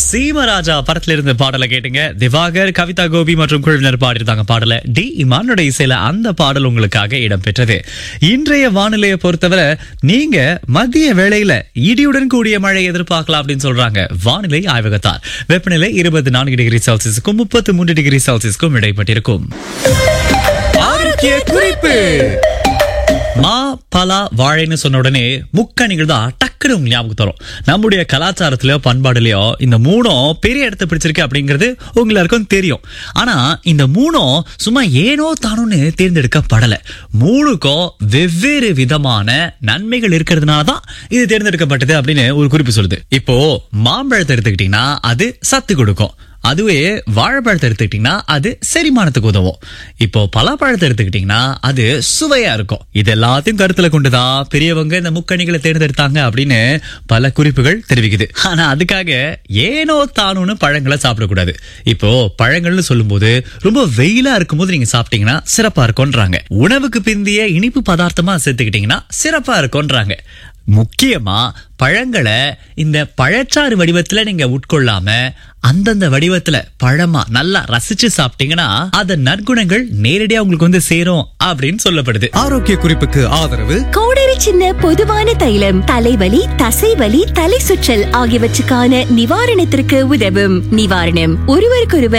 சீமராஜா படத்துல இருந்த பாடலை கேட்டுங்க திவாகர் கவிதா கோபி மற்றும் குழுவினர் பாடியிருந்தாங்க பாடல டி இமானோட இசையில அந்த பாடல் உங்களுக்காக இடம்பெற்றது இன்றைய வானிலையை பொறுத்தவரை நீங்க மதிய வேளையில இடியுடன் கூடிய மழை எதிர்பார்க்கலாம் அப்படின்னு சொல்றாங்க வானிலை ஆய்வகத்தார் வெப்பநிலை இருபத்தி நான்கு டிகிரி செல்சியஸுக்கும் முப்பத்தி மூன்று டிகிரி செல்சியஸுக்கும் இடைப்பட்டிருக்கும் ஆரோக்கிய குறிப்பு மா பலா வாழைன்னு சொன்ன உடனே முக்கணிகள் தான் டக்குனு உங்களுக்கு ஞாபகம் தரும் நம்முடைய கலாச்சாரத்திலயோ பண்பாடுலயோ இந்த மூணும் பெரிய இடத்தை பிடிச்சிருக்கு அப்படிங்கிறது உங்க எல்லாருக்கும் தெரியும் ஆனா இந்த மூணும் சும்மா ஏனோ தானோன்னு தேர்ந்தெடுக்கப்படல மூணுக்கும் வெவ்வேறு விதமான நன்மைகள் இருக்கிறதுனால தான் இது தேர்ந்தெடுக்கப்பட்டது அப்படின்னு ஒரு குறிப்பு சொல்லுது இப்போ மாம்பழத்தை எடுத்துக்கிட்டீங்கன்னா அது சத்து கொடுக்கும் அதுவே வாழைப்பழத்தை எடுத்துக்கிட்டீங்கன்னா அது செரிமானத்துக்கு உதவும் இப்போ பலாப்பழத்தை எடுத்துக்கிட்டீங்கன்னா அது சுவையா இருக்கும் இது எல்லாத்தையும் கருத்துல கொண்டுதான் பெரியவங்க இந்த முக்கணிகளை தேர்ந்தெடுத்தாங்க அப்படின்னு பல குறிப்புகள் தெரிவிக்குது ஆனா அதுக்காக ஏனோ தானோன்னு பழங்களை சாப்பிடக்கூடாது இப்போ பழங்கள்னு சொல்லும்போது ரொம்ப வெயிலா இருக்கும்போது நீங்க சாப்பிட்டீங்கன்னா சிறப்பா இருக்கும்ன்றாங்க உணவுக்கு பிந்திய இனிப்பு பதார்த்தமா சேர்த்துக்கிட்டீங்கன்னா சிறப்பா இருக்கும்ன்றாங்க முக்கியமா பழங்களை இந்த பழச்சாறு வடிவத்துல நீங்க உட்கொள்ளாம அந்தந்த வடிவத்துல பழமா நல்லா ரசிச்சு சாப்பிட்டீங்கன்னா அதன் நற்குணங்கள் நேரடியா உங்களுக்கு வந்து சேரும் அப்படின்னு சொல்லப்படுது ஆரோக்கிய குறிப்புக்கு ஆதரவு கோடரி சின்ன பொதுவான தைலம் தலைவலி தசைவலி தலை சுற்றல் ஆகியவற்றுக்கான நிவாரணத்திற்கு உதவும் நிவாரணம் ஒருவருக்கொருவர்